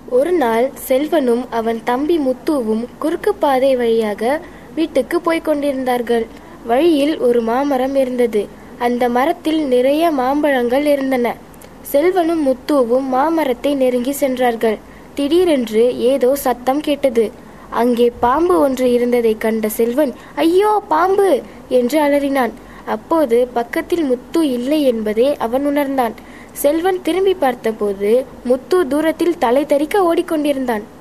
ஒரு நாள் செல்வனும் அவன் தம்பி முத்துவும் குறுக்கு பாதை வழியாக வீட்டுக்கு போய்க் கொண்டிருந்தார்கள் வழியில் ஒரு மாமரம் இருந்தது அந்த மரத்தில் நிறைய மாம்பழங்கள் இருந்தன செல்வனும் முத்துவும் மாமரத்தை நெருங்கி சென்றார்கள் திடீரென்று ஏதோ சத்தம் கேட்டது அங்கே பாம்பு ஒன்று இருந்ததை கண்ட செல்வன் ஐயோ பாம்பு என்று அலறினான் அப்போது பக்கத்தில் முத்து இல்லை என்பதை அவன் உணர்ந்தான் செல்வன் திரும்பி பார்த்தபோது முத்து தூரத்தில் தலை தெறிக்க ஓடிக்கொண்டிருந்தான்